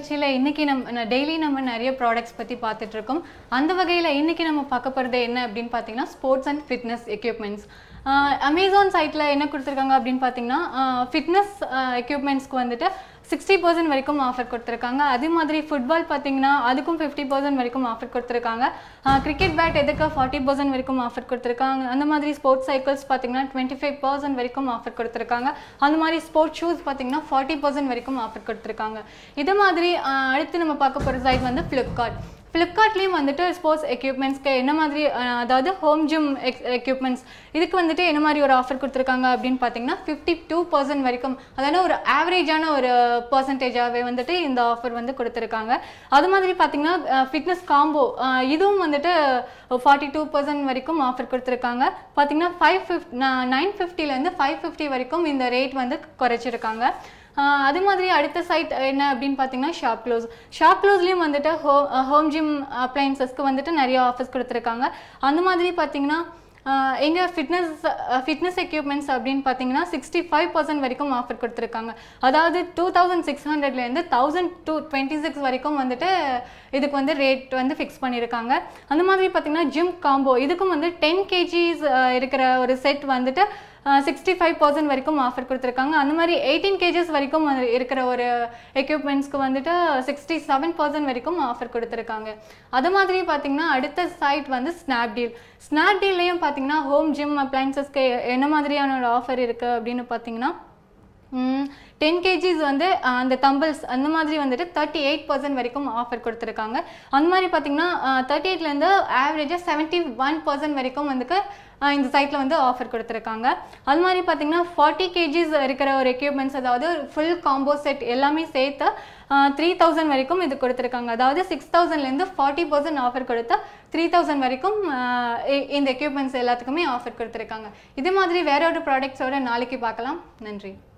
நிகழ்ச்சியில் இன்னைக்கு நம்ம டெய்லி நம்ம நிறைய ப்ராடக்ட்ஸ் பற்றி பார்த்துட்டு இருக்கோம் அந்த வகையில் இன்னைக்கு நம்ம பார்க்க போகிறது என்ன அப்படின்னு பார்த்தீங்கன்னா sports and fitness equipments Amazon சைட்டில் என்ன கொடுத்துருக்காங்க அப்படின்னு பார்த்தீங்கன்னா ஃபிட்னஸ் எக்யூப்மெண்ட்ஸ்க்கு வந்துட்டு சிக்ஸ்டி பர்சன்ட் வரைக்கும் ஆஃபர் கொடுத்துருக்காங்க அதே மாதிரி ஃபுட்பால் பார்த்தீங்கன்னா அதுக்கும் ஃபிஃப்டி பர்சன்ட் வரைக்கும் ஆஃபர் கொடுத்துருக்காங்க கிரிக்கெட் பேட் எதுக்கு ஃபார்ட்டி பர்சன்ட் வரைக்கும் ஆஃபர் கொடுத்துருக்காங்க அந்த மாதிரி ஸ்போர்ட்ஸ் சைக்கிள்ஸ் பார்த்தீங்கன்னா டுவெண்ட்டி ஃபைவ் பர்சன்ட் வரைக்கும் ஆஃபர் கொடுத்துருக்காங்க அந்த மாதிரி ஸ்போர்ட்ஸ் ஷூஸ் பார்த்தீங்கன்னா ஃபார்ட்டி பர்சன்ட் வரைக்கும் ஆஃபர் கொடுத்துருக்காங்க இது மாதிரி ஆஹ் அடுத்து நம்ம பார்க்க போகிற சைட் வந்து ஃப்ளிப்கார்ட் ஃப்ளிப்கார்ட்லேயும் வந்துட்டு ஸ்போர்ட்ஸ் எக்யூப்மெண்ட்ஸ்க்கு என்ன மாதிரி அஹ், அதாவது ஹோம் ஜிம் எக் எக்யூப்மெண்ட்ஸ் இதுக்கு வந்துட்டு என்ன மாதிரி ஒரு ஆஃபர் கொடுத்துருக்காங்க அப்படின்னு பார்த்தீங்கன்னா ஃபிஃப்டி டூ பர்சன்ட் வரைக்கும் அதாவது ஒரு ஆவரேஜான ஒரு பர்சன்டேஜாகவே வந்துட்டு இந்த ஆஃபர் வந்து கொடுத்துருக்காங்க அது மாதிரி பார்த்தீங்கன்னா ஃபிட்னஸ் காம்போ இதுவும் வந்துட்டு ஃபார்ட்டி டூ பர்சன்ட் வரைக்கும் ஆஃபர் கொடுத்துருக்காங்க பார்த்தீங்கன்னா ஃபைவ் ஃபிஃப்ட் நைன் ஃபிஃப்டிலேருந்து ஃபைவ் ஃபிஃப்டி வரைக்கும் இந்த ரேட் வந்து குறைச்சிருக்காங்க ஆஹ் அது மாதிரி அடுத்த சைட் என்ன அப்படின்னு பார்த்தீங்கன்னா ஷாப் க்ளோஸ் ஷாப் க்ளோஸ்லேயும் வந்துட்டு ஹோ ஹோம் ஜிம் அப்ளைன்சஸ்க்கு வந்துட்டு நிறைய ஆஃபர்ஸ் கொடுத்துருக்காங்க அந்த மாதிரி பார்த்தீங்கன்னா எங்கள் ஃபிட்னஸ் ஃபிட்னஸ் எக்யூப்மெண்ட்ஸ் அப்படின்னு பார்த்தீங்கன்னா சிக்ஸ்டி ஃபைவ் பர்சன்ட் வரைக்கும் ஆஃபர் கொடுத்துருக்காங்க அதாவது டூ தௌசண்ட் சிக்ஸ் ஹண்ட்ரட்லேருந்து தௌசண்ட் டூ டுவெண்ட்டி சிக்ஸ் வரைக்கும் வந்துட்டு இதுக்கு வந்து ரேட் வந்து ஃபிக்ஸ் பண்ணியிருக்காங்க அந்த மாதிரி பார்த்தீங்கன்னா ஜிம் காம்போ இதுக்கும் வந்து டென் கேஜிஸ் இருக்கிற ஒரு செட் வந்துட்டு சிக்ஸ்டி ஃபைவ் பர்சன்ட் வரைக்கும் ஆஃபர் கொடுத்துருக்காங்க அந்த மாதிரி எயிட்டீன் கேஜஸ் வரைக்கும் அது இருக்கிற ஒரு எக்யூப்மெண்ட்ஸ்க்கு வந்துட்டு சிக்ஸ்டி செவன் பர்சன்ட் வரைக்கும் ஆஃபர் கொடுத்துருக்காங்க அது மாதிரி பார்த்தீங்கன்னா அடுத்த சைட் வந்து ஸ்னாப்டீல் ஸ்னாப்டீல்லையும் பார்த்தீங்கன்னா ஹோம் ஜிம் அப்ளைன்சஸ்க்கு என்ன மாதிரியான ஒரு ஆஃபர் இருக்குது அப்படின்னு பார்த்தீங்கன்னா டென் கேஜிஸ் வந்து அஹ், அந்த தம்பிள்ஸ் அந்த மாதிரி வந்துட்டு தேர்ட்டி எயிட் பர்சன்ட் வரைக்கும் ஆஃபர் கொடுத்துருக்காங்க அந்த மாதிரி பார்த்தீங்கன்னா தேர்ட்டி எயிட்லேருந்து ஆவரேஜாக செவன்ட்டி ஒன் பர்சன்ட் வரைக்கும் வந்துட்டு அஹ், இந்த சைட்டில் வந்து ஆஃபர் கொடுத்துருக்காங்க அது மாதிரி பார்த்தீங்கன்னா ஃபார்ட்டி கேஜிஸ் இருக்கிற ஒரு எக்யூப்மெண்ட்ஸ் அதாவது ஃபுல் காம்போ செட் எல்லாமே சேர்த்து த்ரீ தௌசண்ட் வரைக்கும் இது கொடுத்துருக்காங்க அதாவது சிக்ஸ் தௌசண்ட்லேருந்து ஃபார்ட்டி பர்சன்ட் ஆஃபர் கொடுத்தா த்ரீ தௌசண்ட் வரைக்கும் அஹ், இ- இந்த எக்யூப்மெண்ட்ஸ் எல்லாத்துக்குமே ஆஃபர் கொடுத்துருக்காங்க இது மாதிரி வேற ஒரு ப்ராடக்ட்ஸோட நாளைக்கு பார்க்கலாம் நன்றி